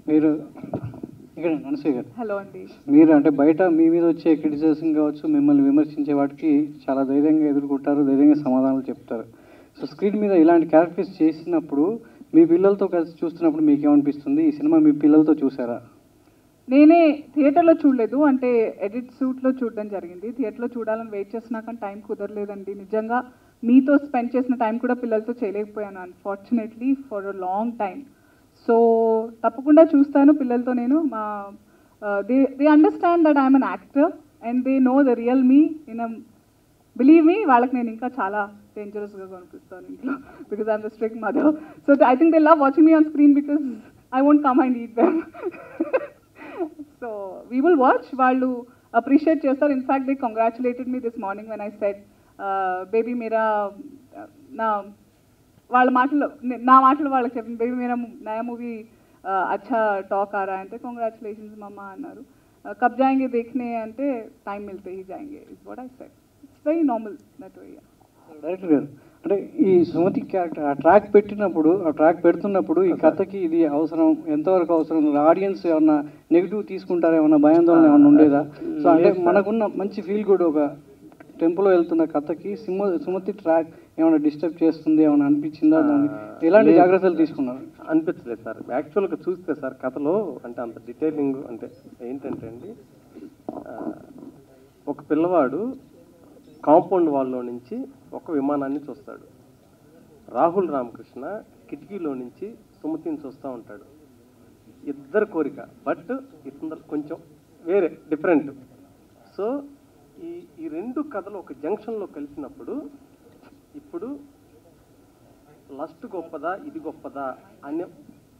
మీరు ఇక్కడ అనసూయ గారు హలో అండి మీరు అంటే బయట మీ మీద వచ్చే క్రిటిసిజం కావచ్చు మిమ్మల్ని విమర్శించే వాటికి చాలా ధైర్యంగా ఎదుర్కొంటారు ధైర్యంగా సమాధానాలు చెప్తారు సో స్క్రీన్ మీద ఇలాంటి క్యారెక్టర్స్ చేసినప్పుడు మీ పిల్లలతో కలిసి చూస్తున్నప్పుడు మీకు ఏమనిపిస్తుంది ఈ సినిమా మీ పిల్లలతో చూసారా నేనే థియేటర్లో చూడలేదు అంటే ఎడిట్ సూట్లో చూడడం జరిగింది థియేటర్లో చూడాలని వెయిట్ చేసినా కానీ టైం కుదరలేదండి నిజంగా మీతో స్పెండ్ చేసిన టైం కూడా పిల్లలతో చేయలేకపోయాను unfortunately for a long time so తప్పకుండా చూస్తాను పిల్లలతో నేను మా they they understand that I'm an actor and they know the real me in a believe me వాళ్ళకి నేను ఇంకా చాలా డేంజరస్గా కనిపిస్తాను ఇంట్లో because I'm the strict mother so I think they love watching me on screen because I won't come and eat them so we will watch వాళ్ళు appreciate చేస్తారు in fact they congratulated me this morning when I said baby Meera నా వాళ్ళ మాటలు నే- నా మాటలు వాళ్ళకి చెప్పింది బేబీ మీరా నయా మూవీ అచ్చా టాక్ ఆ రా అంటే కంగ్రాచులేషన్స్ మమ్మ అన్నారు కబ్ జాయింగే దేఖనే అంటే టైం మిల్తే హీ జాయింగే is what I said it's very normal that way director గారు అంటే ఈ సుమతి క్యారెక్టర్ ఆ ట్రాక్ పెట్టినప్పుడు ఆ ట్రాక్ పెడుతున్నప్పుడు ఈ కథకి ఇది అవసరం ఎంతవరకు అవసరం ఆడియన్స్ ఏమన్నా నెగిటివ్ తీసుకుంటారా ఏమన్నా భయాందోళన ఏమన్నా ఉండేదా సో అంటే మనకున్న మంచి ఫీల్ గుడ్ ఒక టెంపుల్లో వెళ్తున్న కథకి సిమ సుమతి ట్రాక్ ఏమైనా డిస్టర్బ్ చేస్తుంది ఏమైనా అనిపించిందా దాన్ని ఎలాంటి లేదు. జాగ్రత్తలు తీసుకున్నారు అనిపించలేదు సార్ యాక్చువల్గా చూస్తే సార్ కథలో అంటే అంత డీటెయిలింగ్ అంటే ఏంటంటే అండి ఆ, ఒక పిల్లవాడు కాంపౌండ్ వాల్లో నుంచి ఒక విమానాన్ని చూస్తాడు రాహుల్ రామకృష్ణ కిటికీలో నుంచి సుమతిని చూస్తూ ఉంటాడు ఇద్దరు కోరిక బట్ ఇతను కొంచెం వేరే డిఫరెంట్ సో ఈ ఈ రెండు కథలు ఒక జంక్షన్లో కలిసినప్పుడు ఇప్పుడు లస్ట్ గొప్పదా ఇది గొప్పదా అనే